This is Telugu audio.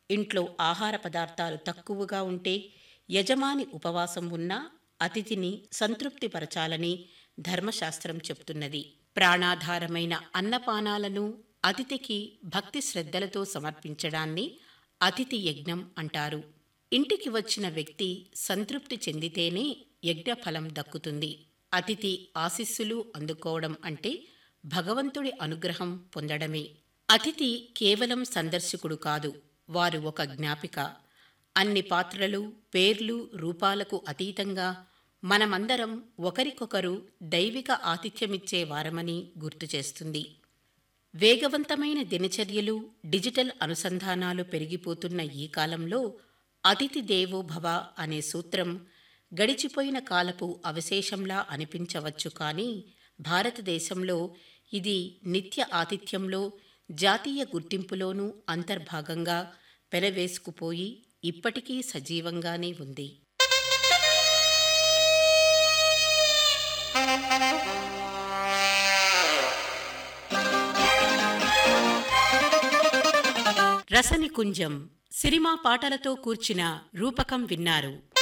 ఇంట్లో ఆహార పదార్థాలు తక్కువగా ఉంటే యజమాని ఉపవాసం ఉన్నా అతిథిని సంతృప్తిపరచాలని ధర్మశాస్త్రం చెప్తున్నది ప్రాణాధారమైన అన్నపానాలను అతిథికి భక్తి శ్రద్ధలతో సమర్పించడాన్ని అతిథి యజ్ఞం అంటారు ఇంటికి వచ్చిన వ్యక్తి సంతృప్తి చెందితేనే యజ్ఞఫలం దక్కుతుంది అతిథి ఆశీస్సులు అందుకోవడం అంటే భగవంతుడి అనుగ్రహం పొందడమే అతిథి కేవలం సందర్శకుడు కాదు వారు ఒక జ్ఞాపిక అన్ని పాత్రలు పేర్లు రూపాలకు అతీతంగా మనమందరం ఒకరికొకరు దైవిక ఆతిథ్యమిచ్చే వారమని గుర్తు చేస్తుంది వేగవంతమైన దినచర్యలు డిజిటల్ అనుసంధానాలు పెరిగిపోతున్న ఈ కాలంలో అతిథి దేవో భవ అనే సూత్రం గడిచిపోయిన కాలపు అవశేషంలా అనిపించవచ్చు కానీ భారతదేశంలో ఇది నిత్య ఆతిథ్యంలో జాతీయ గుర్తింపులోనూ అంతర్భాగంగా పెనవేసుకుపోయి ఇప్పటికీ సజీవంగానే ఉంది రసనికుంజం సినిమా పాటలతో కూర్చిన రూపకం విన్నారు